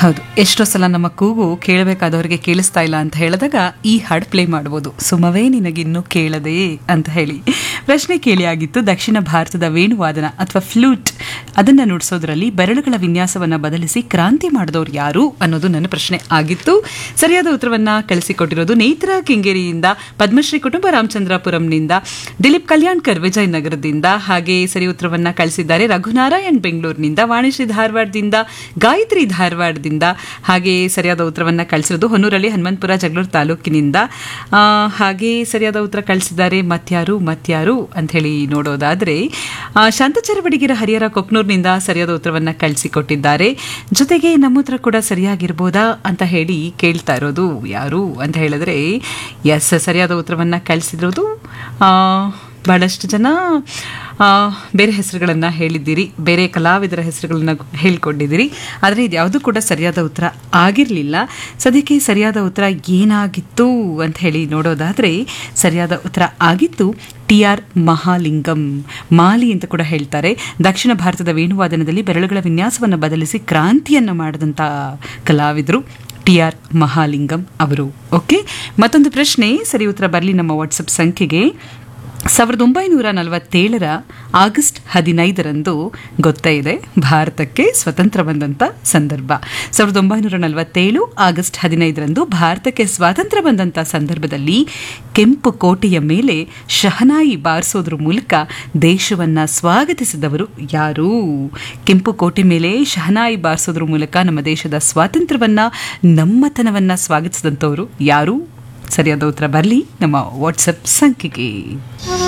ಹೌದು ಎಷ್ಟೋ ಸಲ ನಮ್ಮ ಕೂಗು ಕೇಳಬೇಕಾದವರಿಗೆ ಕೇಳಿಸ್ತಾ ಇಲ್ಲ ಅಂತ ಹೇಳಿದಾಗ ಈ ಹಾಡು ಪ್ಲೇ ಮಾಡ್ಬೋದು ಸುಮವೇ ನಿನಗಿನ್ನೂ ಕೇಳದೆ ಅಂತ ಹೇಳಿ ಪ್ರಶ್ನೆ ಕೇಳಿ ಆಗಿತ್ತು ದಕ್ಷಿಣ ಭಾರತದ ವೇಣುವಾದನ ಅಥವಾ ಫ್ಲೂಟ್ ಅದನ್ನ ನುಡಿಸೋದ್ರಲ್ಲಿ ಬೆರಳುಗಳ ವಿನ್ಯಾಸವನ್ನ ಬದಲಿಸಿ ಕ್ರಾಂತಿ ಮಾಡಿದವರು ಯಾರು ಅನ್ನೋದು ನನ್ನ ಪ್ರಶ್ನೆ ಆಗಿತ್ತು ಸರಿಯಾದ ಉತ್ತರವನ್ನ ಕಳಿಸಿಕೊಟ್ಟಿರೋದು ನೇತ್ರ ಕೆಂಗೇರಿಯಿಂದ ಪದ್ಮಶ್ರೀ ಕುಟುಂಬ ರಾಮಚಂದ್ರಪುರಂನಿಂದ ದಿಲೀಪ್ ಕಲ್ಯಾಣ್ಕರ್ ವಿಜಯನಗರದಿಂದ ಹಾಗೆ ಸರಿ ಉತ್ತರವನ್ನ ಕಳಿಸಿದ್ದಾರೆ ರಘುನಾರಾಯಣ್ ಬೆಂಗಳೂರಿನಿಂದ ವಾಣಿಶ್ರೀ ಧಾರವಾಡದಿಂದ ಗಾಯತ್ರಿ ಧಾರವಾಡದಿಂದ ಹಾಗೆ ಸರಿಯಾದ ಉತ್ತರವನ್ನ ಕಳಿಸಿರೋದು ಹೊನ್ನೂರಲ್ಲಿ ಹನುಮಂತಪುರ ಜಗಳೂರು ತಾಲೂಕಿನಿಂದ ಆ, ಹಾಗೆ ಸರಿಯಾದ ಉತ್ತರ ಕಳಿಸಿದ್ದಾರೆ ಮತ್ಯಾರು ಮತ್ಯಾರು ಅಂತ ಹೇಳಿ ನೋಡೋದಾದ್ರೆ ಆ, ಶಾಂತಚರವಡಿಗಿರ ಹರಿಹರ ಕೊಕ್ನೂರ್ನಿಂದ ಸರಿಯಾದ ಉತ್ತರವನ್ನ ಕಳಿಸಿಕೊಟ್ಟಿದ್ದಾರೆ ಜೊತೆಗೆ ನಮ್ಮ ಉತ್ತರ ಕೂಡ ಸರಿಯಾಗಿರ್ಬೋದಾ ಅಂತ ಹೇಳಿ ಕೇಳ್ತಾ ಇರೋದು ಯಾರು ಅಂತ ಹೇಳಿದ್ರೆ ಎಸ್ ಸರಿಯಾದ ಉತ್ತರವನ್ನ ಕಳಿಸಿರೋದು ಆ, ಬಹಳಷ್ಟು ಜನ ಆ, ಬೇರೆ ಹೆಸರುಗಳನ್ನು ಹೇಳಿದ್ದೀರಿ ಬೇರೆ ಕಲಾವಿದರ ಹೆಸರುಗಳನ್ನ ಹೇಳ್ಕೊಂಡಿದ್ದೀರಿ ಆದರೆ ಇದ್ಯಾವುದು ಕೂಡ ಸರಿಯಾದ ಉತ್ತರ ಆಗಿರಲಿಲ್ಲ ಸದ್ಯಕ್ಕೆ ಸರಿಯಾದ ಉತ್ತರ ಏನಾಗಿತ್ತು ಅಂತ ಹೇಳಿ ನೋಡೋದಾದರೆ ಸರಿಯಾದ ಉತ್ತರ ಆಗಿತ್ತು ಟಿ ಆರ್ ಮಹಾಲಿಂಗಂ ಮಾಲಿ ಅಂತ ಕೂಡ ಹೇಳ್ತಾರೆ ದಕ್ಷಿಣ ಭಾರತದ ವೇಣುವಾದನದಲ್ಲಿ ಬೆರಳುಗಳ ವಿನ್ಯಾಸವನ್ನು ಬದಲಿಸಿ ಕ್ರಾಂತಿಯನ್ನು ಮಾಡಿದಂಥ ಕಲಾವಿದರು ಟಿ ಆರ್ ಮಹಾಲಿಂಗಂ ಅವರು ಓಕೆ ಮತ್ತೊಂದು ಪ್ರಶ್ನೆ ಸರಿ ಉತ್ತರ ಬರಲಿ ನಮ್ಮ ವಾಟ್ಸಪ್ ಸಂಖ್ಯೆಗೆ ಸಾವಿರದ ಒಂಬೈನೂರ ನಲವತ್ತೇಳರ ಆಗಸ್ಟ್ ಹದಿನೈದರಂದು ಗೊತ್ತೇ ಇದೆ ಭಾರತಕ್ಕೆ ಸ್ವತಂತ್ರ ಬಂದಂಥ ಸಂದರ್ಭ ಸಾವಿರದ ಒಂಬೈನೂರ ನಲವತ್ತೇಳು ಆಗಸ್ಟ್ ಹದಿನೈದರಂದು ಭಾರತಕ್ಕೆ ಸ್ವಾತಂತ್ರ್ಯ ಬಂದಂಥ ಸಂದರ್ಭದಲ್ಲಿ ಕೆಂಪು ಕೋಟೆಯ ಮೇಲೆ ಶಹನಾಯಿ ಬಾರಿಸೋದ್ರ ಮೂಲಕ ದೇಶವನ್ನ ಸ್ವಾಗತಿಸಿದವರು ಯಾರು ಕೆಂಪು ಕೋಟೆ ಮೇಲೆ ಶಹನಾಯಿ ಬಾರಿಸೋದ್ರ ಮೂಲಕ ನಮ್ಮ ದೇಶದ ಸ್ವಾತಂತ್ರ್ಯವನ್ನ ನಮ್ಮತನವನ್ನ ಸ್ವಾಗತಿಸಿದಂಥವರು ಯಾರು ಸರಿಯಾದ ಉತ್ತರ ಬರಲಿ ನಮ್ಮ ವಾಟ್ಸಪ್ ಸಂಖ್ಯೆಗೆ